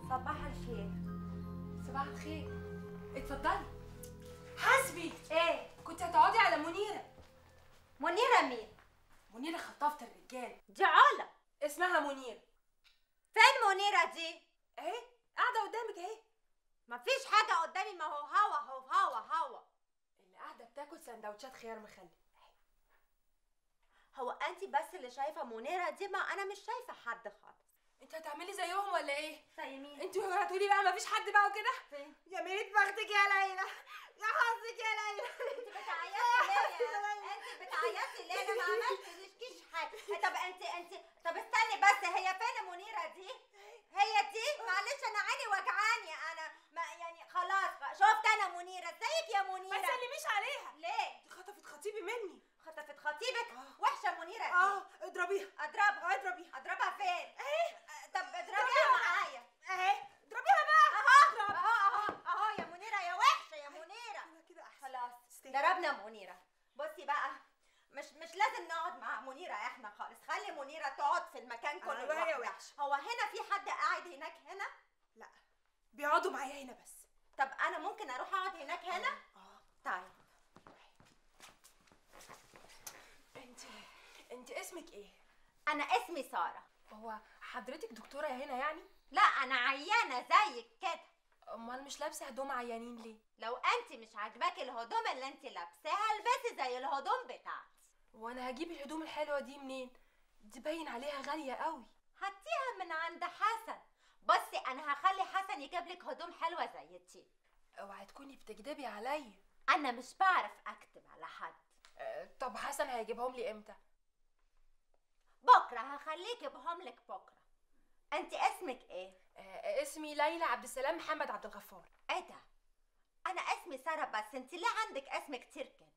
صباح الخير صباح الخير اتفضلي حاسبي ايه كنت هتقعدي على منيره منيرة مين منيره خطافه الرجال دي علا اسمها منيره فين منيرة دي اهي قاعده قدامك اهي مفيش حاجة قدامي ما هو هوا هو هوا هوا اللي قاعده بتاكل سندوتشات خيار مخلل هو انت بس اللي شايفة منيرة دي ما انا مش شايفة حد خالص انت هتعملي زيهم ولا ايه زي مين انت هتقولي بقى مفيش حد بقى وكده فين يا ميت بختك يا ليلى يا حظك يا ليلى انت بتعيطي ليه انت بتعيطي ليه انا ما عملتلكيش حاجه طب انت انت طب استني بس هي فين منيره دي هي دي معلش انا عيني وجعاني انا ما يعني خلاص شفت انا منيره ازيك يا ما منيره تسلميش عليها ليه دي خطفت خطيبي مني خطفت خطيبك آه. وحشه منيره دي اه اضربيها اضربها اضربيها اضربها فين اهي طب اضربيها معايا اهي اضربيها بقى اهو اهو اهو اهو يا منيره يا وحشه يا منيره كده كده احسن خلاص استني. ضربنا منيرة بصي بقى مش مش لازم نقعد مع منيرة احنا خالص خلي منيرة تقعد في المكان كله أيوة هي لوحدها. وحشة. هو هنا في حد قاعد هناك هنا لا بيقعدوا معايا هنا بس طب انا ممكن اروح اقعد هناك هنا اه طيب انت انت اسمك ايه انا اسمي سارة هو حضرتك دكتوره هنا يعني لا انا عيانة زيك كده امال مش لابسه هدوم عيانين ليه لو انت مش عاجباكي الهدوم اللي انت لابساها البسي زي الهدوم بتاعتي وانا هجيب الهدوم الحلوه دي منين دي باين عليها غاليه قوي هاتيها من عند حسن بصي انا هخلي حسن يجيب لك هدوم حلوة زي دي اوعي تكوني بتكدبي عليا انا مش بعرف اكتب على حد أه، طب حسن هيجيبهم لي امتى بكره هخليه يجيبهم لك بكره انت اسمك ايه أه، اسمي ليلى عبد السلام محمد عبد الغفار ايه ده انا اسمي ساره بس انت ليه عندك اسم كتير كده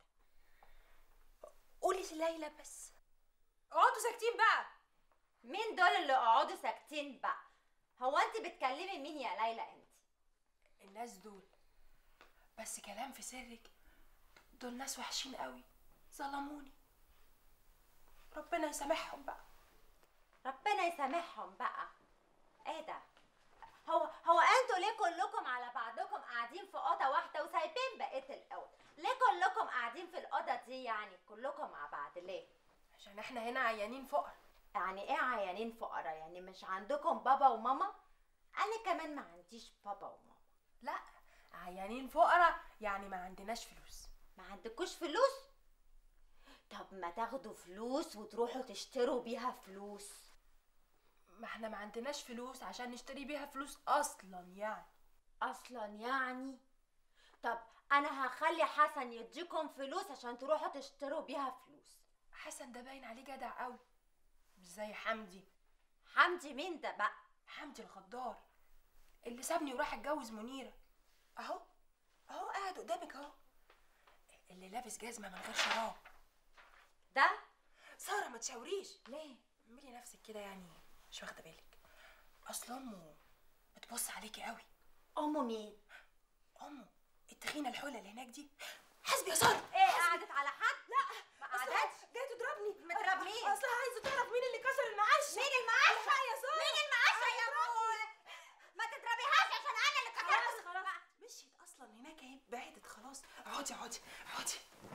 قولي ليلى بس اقعدوا ساكتين بقى مين دول اللي اقعدوا ساكتين بقى هو انت بتكلمي مين يا ليلى انت الناس دول بس كلام في سرك دول ناس وحشين قوي ظلموني ربنا يسامحهم بقى ربنا يسامحهم بقى ايه ده هو هو انتوا ليه كلكم على بعضكم قاعدين في اوضه واحده وسايبين بقيه الاوض ليه كلكم قاعدين في الاوضه دي يعني كلكم مع بعض ليه عشان احنا هنا عيانين فقر يعني ايه عيانين فقراء يعني مش عندكم بابا وماما انا كمان ما عنديش بابا وماما لا عيانين فقرا يعني ما عندناش فلوس ما عندكوش فلوس طب ما تاخدوا فلوس وتروحوا تشتروا بيها فلوس ما احنا ما عندناش فلوس عشان نشتري بيها فلوس اصلا يعني اصلا يعني طب انا هخلي حسن يديكم فلوس عشان تروحوا تشتروا بيها فلوس حسن ده باين عليه جدع قوي مش زي حمدي حمدي مين ده بقى حمدي الغدار اللي سابني وراح اتجوز منيره اهو اهو قاعد قدامك اهو اللي لابس جزمه من غير شراب ده ساره ما تشاوريش ليه اعملي نفسك كده يعني مش واخده بالك اصل امه بتبص عليكي قوي امه مين امه التخينه الحوله اللي هناك دي حسبي يا ساره ايه قعدت على حد لا ما أصلها قعدتش جايه تضربني متضرب مين؟ اصلها عايزه تعرف مين اللي كسر المعاش مين المعاشة الحق يا ساره مين المعاشة يا ابو ما تضربيهاش عشان انا اللي خلاص كسرت خلاص مشيت اصلا هناك اهي بعدت خلاص اقعدي اقعدي اقعدي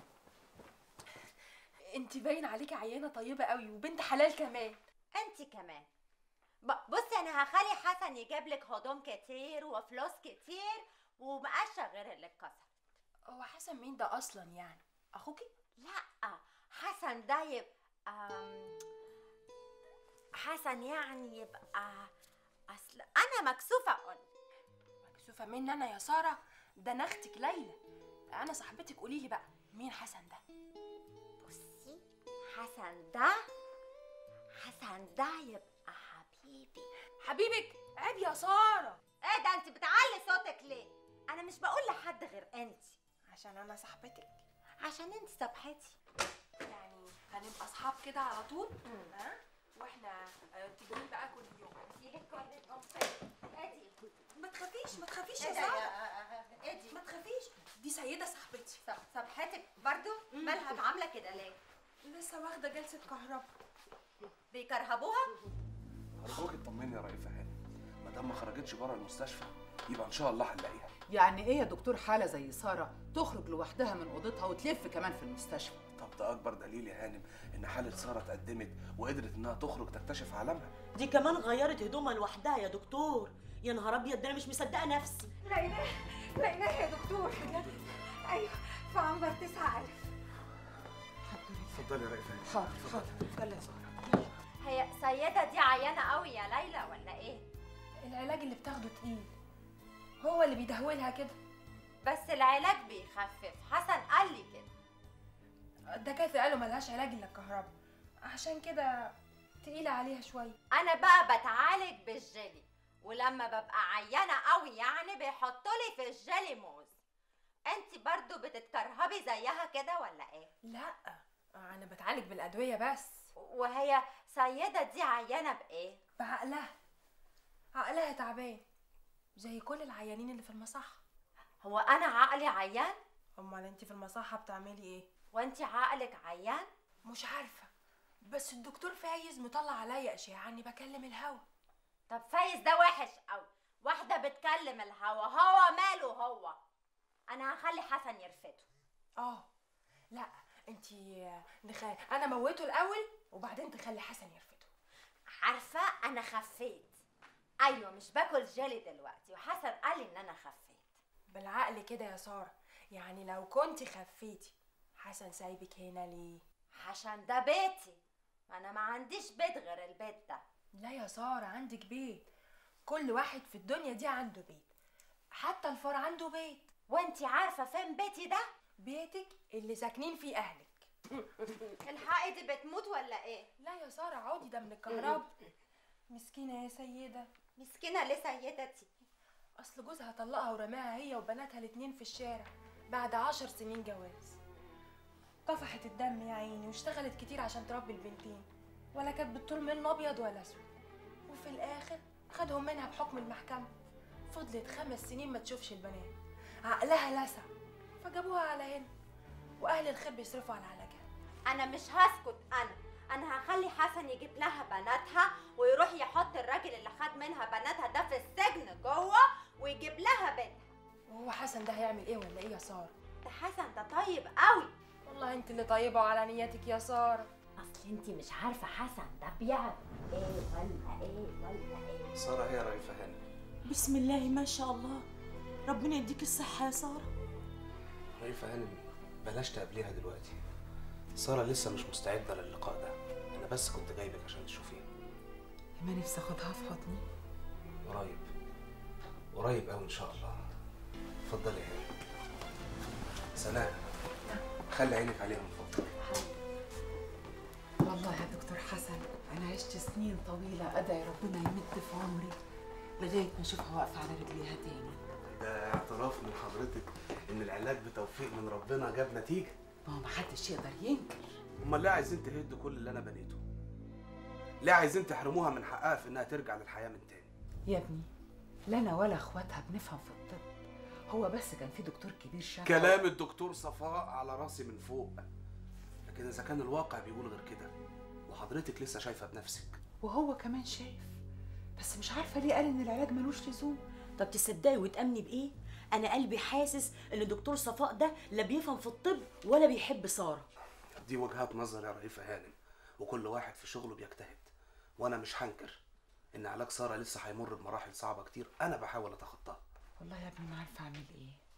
انت باين عليكي عيانه طيبه قوي وبنت حلال كمان انت كمان ب- بصي انا هخلي حسن يجيب لك هدوم كتير وفلوس كتير ومقاشة غير اللي اتكسر هو حسن مين ده اصلا يعني اخوكي لا حسن ده يبقى أم، حسن يعني يبقى اصل انا مكسوفه اقول مكسوفه مني انا يا ساره ده انا اختك ليلى انا صاحبتك قولي لي بقى مين حسن ده بصي حسن ده حسن ده يبقى حبيبي حبيبك عيب يا ساره ايه ده انت بتعلي صوتك ليه انا مش بقول لحد غير انت عشان انا صاحبتك عشان انت صبحتي يعني هنبقى اصحاب كده على طول ها واحنا آه، تجيبين بقى كل يوم ادي ادي ما تخافيش ما تخافيش ايه يا ده ساره يا- ادي ما تخافيش دي سيده صاحبتي صب- صبحتك برضو مالها عامله كده ليه لسه واخده جلسه كهرباء بيكرهبوها أرجوك اطمني يا رئيفة هاني ما دام ما خرجتش بره المستشفى يبقى ان شاء الله هنلاقيها يعني ايه يا دكتور حالة زي سارة تخرج لوحدها من اوضتها وتلف كمان في المستشفى طب ده اكبر دليل يا هانم ان حاله ساره اتقدمت وقدرت انها تخرج تكتشف عالمها دي كمان غيرت هدومها لوحدها يا دكتور يا نهار ابيض ده انا مش مصدقه نفسي لا اله لا اله يا دكتور ايوه في عنبر 9000 اتفضلي يا ريفان حاضر حاضر اتفضل يا زهرة هي سيدة دي عيانة قوي يا ليلى ولا ايه؟ العلاج اللي بتاخده تقيل هو اللي بيدهولها كده بس العلاج بيخفف حسن قال لي كده الدكاتره قالوا ملهاش علاج الا الكهرباء عشان كده تقيلة عليها شوية انا بقى بتعالج بالجيلي ولما ببقى عيانة قوي يعني بيحطوا لي في الجيلي موز انت برضو بتتكرهبي زيها كده ولا ايه؟ لا انا بتعالج بالادوية بس وهي سيدة دي عيانة بايه؟ بعقلها عقلها تعبان زي كل العيانين اللي في المصحة هو انا عقلي عيان امال انت في المصحة بتعملي ايه وانت عقلك عيان؟ مش عارفة بس الدكتور فايز مطلع عليا اشياء اني بكلم الهوا طب فايز ده وحش قوي واحدة بتكلم الهوا هو ماله هو انا هخلي حسن يرفده اه لا انت نخ... انا موته الاول وبعدين تخلي حسن يرفده عارفة أنا خفيت أيوة مش باكل جيلي دلوقتي وحسن قال لي إن أنا خفيت بالعقل كده يا سارة يعني لو كنت خفيتي حسن سايبك هنا ليه عشان ده بيتي أنا ما عنديش بيت غير البيت ده لا يا سارة عندك بيت كل واحد في الدنيا دي عنده بيت حتى الفار عنده بيت وانتي عارفة فين بيتي ده؟ بيتك اللي ساكنين فيه اهلك الحقي دي بتموت ولا إيه؟ لا يا سارة عودي ده من الكهرباء مسكينة يا سيدة مسكينة ليه سيدتي؟ اصل جوزها طلقها ورماها هي وبناتها الاتنين في الشارع بعد عشر سنين جواز طفحت الدم يا عيني واشتغلت كتير عشان تربي البنتين ولا كانت بتطول منه ابيض ولا اسود وفي الاخر خدهم منها بحكم المحكمة فضلت خمس سنين ما تشوفش البنات عقلها لسع فجابوها على هنا واهل الخير بيصرفوا على علاجها أنا مش هسكت أنا أنا هخلي حسن يجيب لها بناتها ويروح يحط الراجل اللي خد منها بناتها ده في السجن جوه ويجيب لها بيتها وهو حسن ده هيعمل ايه ولا ايه يا سارة ده حسن ده طيب قوي والله انت اللي طيبة وعلى نيتك يا سارة اصل انت مش عارفه حسن ده بيعمل ايه ولا ايه ولا ايه ساره هي رئيفه هانم بسم الله ما شاء الله ربنا يديك الصحه يا ساره رئيفه هانم بلاش تقابليها دلوقتي ساره لسه مش مستعده للقاء ده انا بس كنت جايبك عشان تشوفيها ما نفسي اخدها في حضني قريب قريب قوي ان شاء الله اتفضلي يا هانم سناء خلي عينك عليها من فضلك والله يا دكتور حسن انا عشت سنين طويلة ادعي ربنا يمد في عمري لغاية ما اشوفها واقفة على رجليها تاني ده اعتراف من حضرتك ان العلاج بتوفيق من ربنا جاب نتيجه ما هو محدش يقدر ينكر امال ليه عايزين تهدوا كل اللي انا بنيته ليه عايزين تحرموها من حقها في انها ترجع للحياه من تاني يا ابني لا انا ولا اخواتها بنفهم في الطب هو بس كان في دكتور كبير شاف كلام الدكتور صفاء على راسي من فوق لكن اذا كان الواقع بيقول غير كده وحضرتك لسه شايفه بنفسك وهو كمان شايف بس مش عارفة ليه قال ان العلاج ملوش لزوم طب تصدقي وتامني بايه انا قلبي حاسس ان دكتور صفاء ده لا بيفهم في الطب ولا بيحب ساره دي وجهات نظر يا رئيفه هانم وكل واحد في شغله بيجتهد وانا مش هنكر ان علاج ساره لسه هيمر بمراحل صعبه كتير انا بحاول اتخطاها والله يا ابني ما عارفة اعمل ايه